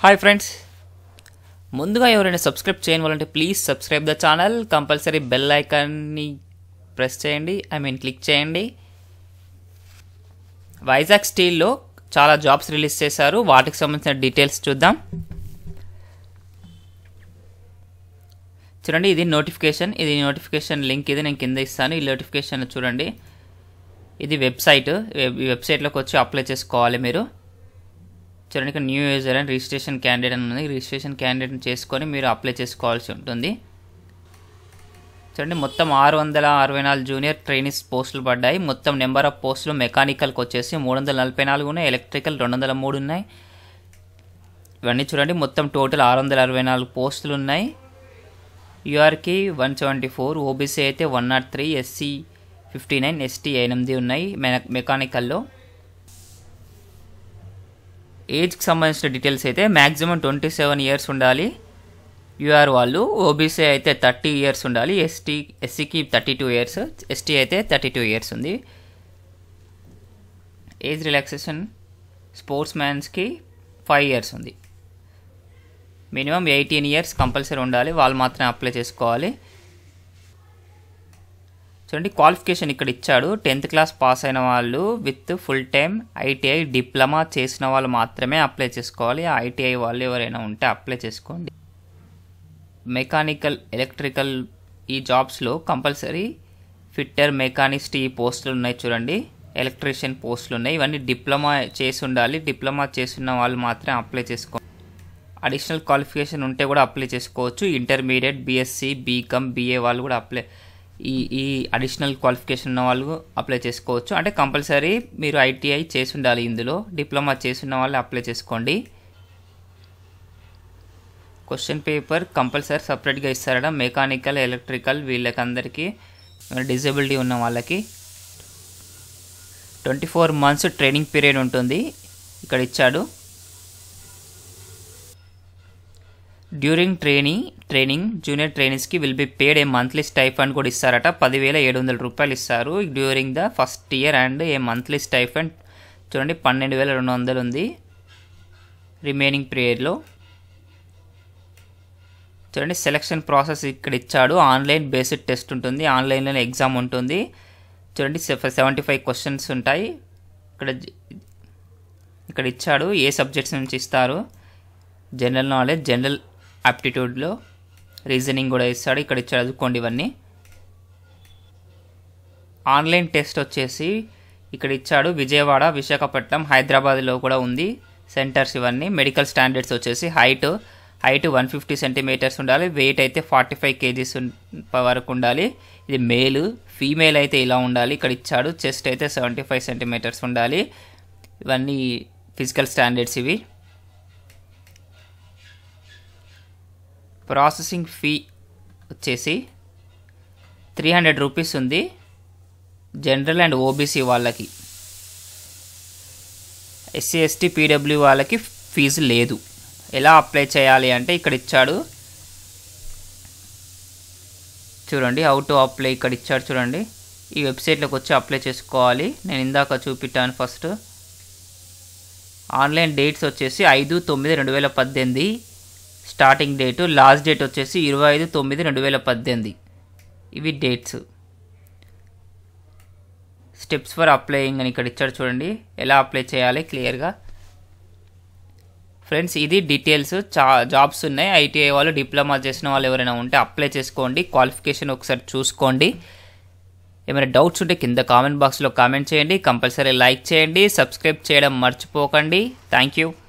hi friends ముందుగా ఎవరైనా subscribe చేయని వాళ్ళంటే please subscribe the channel compulsory bell ఐకాన్ని ప్రెస్ చేయండి ఐ మీన్ క్లిక్ చేయండి వైజాగ్ స్టీల్లో చాలా జాబ్స్ రిలీజ్ చేశారు వాటికి సంబంధించిన డీటెయిల్స్ చూద్దాం చూడండి ఇది నోటిఫికేషన్ ఇది నోటిఫికేషన్ లింక్ ఇది నేను కింద ఇస్తాను ఈ నోటిఫికేషన్ చూడండి ఇది వెబ్సైట్ ఈ వెబ్సైట్లోకి వచ్చి అప్లై చేసుకోవాలి మీరు చూడండి ఇక్కడ new user and registration candidate అని ఉంది రిజిస్ట్రేషన్ క్యాండిడేట్ చేసుకొని మీరు అప్లై చేసుకోవాల్సి ఉంటుంది చూడండి మొత్తం ఆరు వందల అరవై నాలుగు జూనియర్ ట్రైనిస్ పోస్టులు పడ్డాయి మొత్తం నెంబర్ ఆఫ్ పోస్టులు మెకానికల్కి వచ్చేసి మూడు వందల నలభై నాలుగు ఉన్నాయి ఎలక్ట్రికల్ రెండు వందల మూడు ఉన్నాయి ఇవన్నీ చూడండి మొత్తం టోటల్ ఆరు వందల అరవై నాలుగు పోస్టులు ఉన్నాయి యూఆర్కి వన్ సెవెంటీ ఫోర్ ఓబీసీ అయితే one nought three SC fifty nine ST ఎనిమిది ఉన్నాయి మె- మెకానికల్లో ఏజ్కి సంబంధించిన డీటెయిల్స్ అయితే మ్యాక్సిమం ట్వంటీ సెవెన్ ఇయర్స్ ఉండాలి యూఆర్ వాళ్ళు ఓబీసీ అయితే థర్టీ ఇయర్స్ ఉండాలి ఎస్టీ ఎస్సీకి థర్టీ టూ ఇయర్స్ ఎస్టీ అయితే థర్టీ టూ ఇయర్స్ ఉంది ఏజ్ రిలాక్సేషన్ స్పోర్ట్స్ మ్యాన్స్కి ఫైవ్ ఇయర్స్ ఉంది మినిమం ఎయిటీన్ ఇయర్స్ కంపల్సరీ ఉండాలి వాళ్ళు మాత్రమే అప్లై చేసుకోవాలి చూడండి క్వాలిఫికేషన్ ఇక్కడ ఇచ్చాడు టెన్త్ క్లాస్ పాస్ అయిన వాళ్ళు with full time ITI diploma చేసిన వాళ్ళు మాత్రమే అప్లై చేసుకోవాలి ఆ ఐటీఐ వాళ్ళు ఎవరైనా ఉంటే అప్లై చేసుకోండి మెకానికల్ ఎలక్ట్రికల్ ఈ జాబ్స్లో కంపల్సరీ ఫిట్టర్ మెకానిస్ట్ ఈ పోస్టులు ఉన్నాయి చూడండి ఎలక్ట్రీషియన్ పోస్టులు ఉన్నాయి ఇవన్నీ డిప్లొమా చేసి ఉండాలి డిప్లొమా చేసిన వాళ్ళు మాత్రమే అప్లై చేసుకోండి అడిషనల్ క్వాలిఫికేషన్ ఉంటే కూడా అప్లై చేసుకోవచ్చు ఇంటర్మీడియట్ బీఎస్సీ బీకామ్ బీఏ వాళ్ళు కూడా అప్లై ఈ ఈ అడిషనల్ క్వాలిఫికేషన్ ఉన్న వాళ్ళు అప్లై చేసుకోవచ్చు అంటే కంపల్సరీ మీరు ఐటీఐ చేసి ఉండాలి ఇందులో డిప్లొమా చేసి ఉన్న వాళ్ళు అప్లై చేసుకోండి క్వశ్చన్ పేపర్ కంపల్సరీ సపరేట్గా ఇస్తారట మెకానికల్ ఎలక్ట్రికల్ వీళ్ళకి అందరికీ డిజబిలిటీ ఉన్న వాళ్ళకి twenty four months training period ఉంటుంది ఇక్కడ ఇచ్చాడు డ్యూరింగ్ ట్రైనింగ్ ట్రైనింగ్ జూనియర్ ట్రైనింగ్స్కి will be paid a monthly stipend కూడా ఇస్తారట పదివేల ఏడు వందల రూపాయలు ఇస్తారు during the first year and a monthly stipend చూడండి పన్నెండు వేల రెండు వందలు ఉంది రిమైనింగ్ పీరియడ్లో చూడండి సెలక్షన్ ప్రాసెస్ ఇక్కడ ఇచ్చాడు ఆన్లైన్ బేస్డ్ టెస్ట్ ఉంటుంది ఆన్లైన్లోనే ఎగ్జామ్ ఉంటుంది చూడండి సెవెంటీ ఫైవ్ క్వశ్చన్స్ ఉంటాయి ఇక్కడ జ- ఇక్కడ ఇచ్చాడు ఏ సబ్జెక్ట్స్ నుంచి ఇస్తారు జనరల్ నాలెడ్జ్ జనరల్ ఆప్టిట్యూడ్లో రీజనింగ్ కూడా ఇస్తాడు ఇక్కడ ఇచ్చాడు చదువుకోండి ఇవన్నీ ఆన్లైన్ టెస్ట్ వచ్చేసి ఇక్కడ ఇచ్చాడు విజయవాడ విశాఖపట్నం హైదరాబాద్లో కూడా ఉంది సెంటర్స్ ఇవన్నీ మెడికల్ స్టాండర్డ్స్ వచ్చేసి height height one fifty centimetres ఉండాలి వెయిట్ అయితే ఫార్టీ ఫైవ్ కేజీస్ వరకు ఉండాలి ఇది మేల్ ఫీమేల్ అయితే ఇలా ఉండాలి ఇక్కడ ఇచ్చాడు చెస్ట్ అయితే సెవెంటీ ఫైవ్ సెంటీమీటర్స్ ఉండాలి ఇవన్నీ ఫిజికల్ స్టాండర్డ్స్ ఇవి ప్రాసెసింగ్ ఫీ వచ్చేసి త్రీ హండ్రెడ్ రూపీస్ ఉంది జనరల్ అండ్ ఓబీసీ వాళ్ళకి ఎస్సీ ఎస్టీ పీడబ్ల్యూ వాళ్ళకి ఫీజు లేదు ఎలా అప్లై చేయాలి అంటే ఇక్కడ ఇచ్చాడు చూడండి హౌ టు అప్లై ఇక్కడ ఇచ్చాడు చూడండి ఈ వెబ్సైట్లోకి వచ్చి అప్లై చేసుకోవాలి నేను ఇందాక చూపించాను ఫస్ట్ ఆన్లైన్ డేట్స్ వచ్చేసి ఐదు తొమ్మిది రెండు వేల పద్దెనిమిది స్టార్టింగ్ డేటు లాస్ట్ డేట్ వచ్చేసి ఇరవై ఐదు తొమ్మిది రెండు వేల పద్దెనిమిది ఇవి డేట్స్ స్టెప్స్ ఫర్ అప్లయింగ్ అని ఇక్కడ ఇచ్చాడు చూడండి ఎలా అప్లై చేయాలి క్లియర్గా ఫ్రెండ్స్ ఇది డీటెయిల్స్ చా జాబ్స్ ఉన్నాయి ఐటీఐ వాళ్ళు డిప్లొమా చేసిన వాళ్ళు ఎవరైనా ఉంటే అప్లై చేసుకోండి క్వాలిఫికేషన్ ఒకసారి చూసుకోండి ఏమైనా డౌట్స్ ఉంటే కింద కామెంట్ బాక్స్లో కామెంట్ చేయండి కంపల్సరీ లైక్ చేయండి సబ్స్క్రైబ్ చేయడం మర్చిపోకండి థ్యాంక్ యూ